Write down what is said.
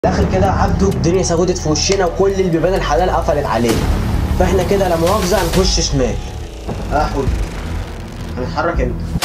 داخل كده يا عبده الدنيا سودت في وشنا وكل البيبان الحلال قفلت علينا فاحنا كده لا مؤاخذه هنخش شمال احول هنتحرك امتى